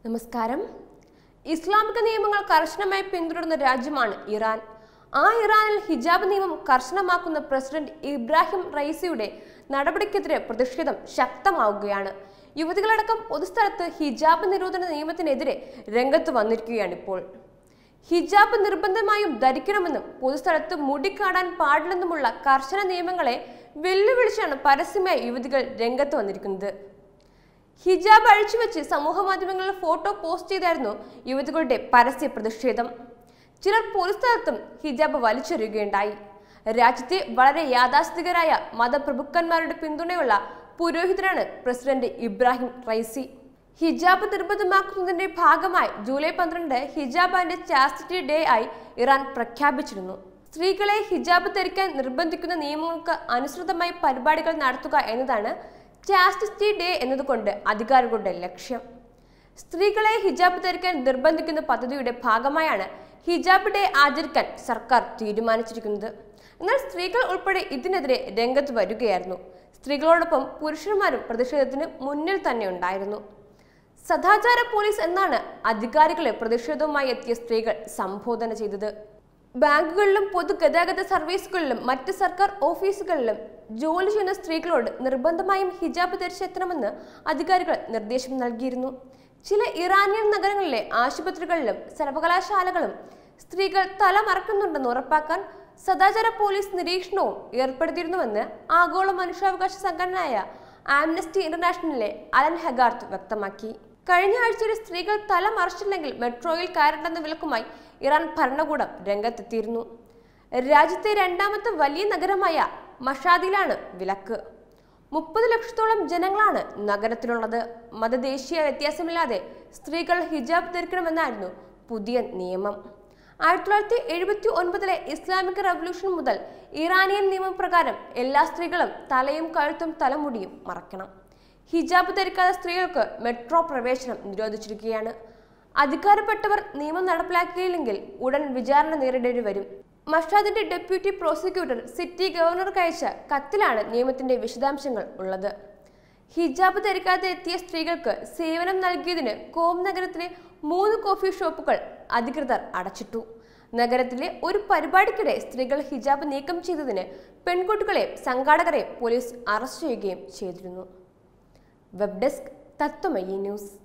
നമസ്കാരം ഇസ്ലാമിക നിയമങ്ങൾ കർശനമായി പിന്തുടരുന്ന രാജ്യമാണ് ഇറാൻ ആ ഇറാനിൽ ഹിജാബ് നിയമം കർശനമാക്കുന്ന പ്രസിഡന്റ് ഇബ്രാഹിം റൈസിയുടെ നടപടിക്കെതിരെ പ്രതിഷേധം ശക്തമാവുകയാണ് യുവതികളടക്കം പൊതുസ്ഥലത്ത് ഹിജാബ് നിരോധന നിയമത്തിനെതിരെ രംഗത്ത് വന്നിരിക്കുകയാണ് ഇപ്പോൾ ഹിജാബ് നിർബന്ധമായും ധരിക്കണമെന്നും പൊതുസ്ഥലത്ത് മുടി കാണാൻ പാടില്ലെന്നുമുള്ള കർശന നിയമങ്ങളെ വെല്ലുവിളിച്ചാണ് പരസ്യമായി യുവതികൾ രംഗത്ത് വന്നിരിക്കുന്നത് ഹിജാബ് അഴിച്ചുവെച്ച് സമൂഹ മാധ്യമങ്ങളിൽ ഫോട്ടോ പോസ്റ്റ് ചെയ്തായിരുന്നു യുവതികളുടെ പരസ്യ പ്രതിഷേധം ചിലർ പൊതുസ്ഥലത്തും ഹിജാബ് വലിച്ചെറിയുകയുണ്ടായി രാജ്യത്തെ വളരെ യാഥാസ്ഥികരായ മതപ്രഭുക്കന്മാരുടെ പിന്തുണയുള്ള പുരോഹിതരാണ് പ്രസിഡന്റ് ഇബ്രാഹിം റൈസി ഹിജാബ് നിർബന്ധമാക്കുന്നതിന്റെ ഭാഗമായി ജൂലൈ പന്ത്രണ്ട് ഹിജാബ് ആൻഡ് ചാസ്റ്റിറ്റി ഡേ ആയി ഇറാൻ പ്രഖ്യാപിച്ചിരുന്നു സ്ത്രീകളെ ഹിജാബ് ധരിക്കാൻ നിർബന്ധിക്കുന്ന നിയമങ്ങൾക്ക് അനുസൃതമായി പരിപാടികൾ നടത്തുക എന്നതാണ് ചാസ്റ്റിറ്റി ഡേ എന്നതുകൊണ്ട് അധികാരികളുടെ ലക്ഷ്യം സ്ത്രീകളെ ഹിജാബ് ധരിക്കാൻ നിർബന്ധിക്കുന്ന പദ്ധതിയുടെ ഭാഗമായാണ് ഹിജാബ് ഡേ ആചരിക്കാൻ സർക്കാർ തീരുമാനിച്ചിരിക്കുന്നത് എന്നാൽ സ്ത്രീകൾ ഉൾപ്പെടെ ഇതിനെതിരെ രംഗത്ത് വരികയായിരുന്നു സ്ത്രീകളോടൊപ്പം പുരുഷന്മാരും പ്രതിഷേധത്തിന് മുന്നിൽ തന്നെ ഉണ്ടായിരുന്നു സദാചാര പോലീസ് എന്നാണ് അധികാരികളെ പ്രതിഷേധവുമായി എത്തിയ സ്ത്രീകൾ സംബോധന ചെയ്തത് ബാങ്കുകളിലും പൊതുഗതാഗത സർവീസുകളിലും മറ്റ് സർക്കാർ ഓഫീസുകളിലും ജോലി ചെയ്യുന്ന സ്ത്രീകളോട് നിർബന്ധമായും ഹിജാബ് ധരിച്ചെത്തണമെന്ന് അധികാരികൾ നിർദ്ദേശം നൽകിയിരുന്നു ചില ഇറാനിയൻ നഗരങ്ങളിലെ ആശുപത്രികളിലും സർവകലാശാലകളും സ്ത്രീകൾ തല മറക്കുന്നുണ്ടെന്ന് ഉറപ്പാക്കാൻ സദാചാര പോലീസ് നിരീക്ഷണവും ഏർപ്പെടുത്തിയിരുന്നുവെന്ന് ആഗോള മനുഷ്യാവകാശ സംഘടനയായ ആംനസ്റ്റി ഇന്റർനാഷണലിലെ അലൻ ഹെഗാർത്ത് വ്യക്തമാക്കി കഴിഞ്ഞ ആഴ്ചയിൽ സ്ത്രീകൾ തല മറച്ചില്ലെങ്കിൽ മെട്രോയിൽ കയറേണ്ടെന്ന വിലക്കുമായി ഇറാൻ ഭരണകൂടം രംഗത്തെത്തിയിരുന്നു രാജ്യത്തെ രണ്ടാമത്തെ വലിയ നഗരമായ മഷാദിലാണ് വിലക്ക് മുപ്പത് ലക്ഷത്തോളം ജനങ്ങളാണ് നഗരത്തിലുള്ളത് മതദേശീയ വ്യത്യാസമില്ലാതെ സ്ത്രീകൾ ഹിജാബ് ധരിക്കണമെന്നായിരുന്നു പുതിയ നിയമം ആയിരത്തി തൊള്ളായിരത്തി എഴുപത്തി ഒൻപതിലെ ഇസ്ലാമിക് റവല്യൂഷൻ മുതൽ ഇറാനിയൻ നിയമപ്രകാരം എല്ലാ സ്ത്രീകളും തലയും കഴുത്തും തലമുടിയും മറക്കണം ഹിജാബ് ധരിക്കാത്ത സ്ത്രീകൾക്ക് മെട്രോ പ്രവേശനം നിരോധിച്ചിരിക്കുകയാണ് അധികാരപ്പെട്ടവർ നിയമം നടപ്പിലാക്കിയില്ലെങ്കിൽ ഉടൻ വിചാരണ നേരിടേണ്ടി വരും മഷാദിന്റെ ഡെപ്യൂട്ടി പ്രോസിക്യൂട്ടർ സിറ്റി ഗവർണർക്ക് അയച്ച കത്തിലാണ് നിയമത്തിന്റെ വിശദാംശങ്ങൾ ഉള്ളത് ഹിജാബ് ധരിക്കാതെ എത്തിയ സ്ത്രീകൾക്ക് സേവനം നൽകിയതിന് കോം നഗരത്തിലെ മൂന്ന് കോഫി ഷോപ്പുകൾ അധികൃതർ അടച്ചിട്ടു നഗരത്തിലെ ഒരു പരിപാടിക്കിടെ സ്ത്രീകൾ ഹിജാബ് നീക്കം ചെയ്തതിന് പെൺകുട്ടികളെയും സംഘാടകരെയും പോലീസ് അറസ്റ്റ് ചെയ്യുകയും ചെയ്തിരുന്നു വെബ് ഡെസ്ക് തത്വമയി ന്യൂസ്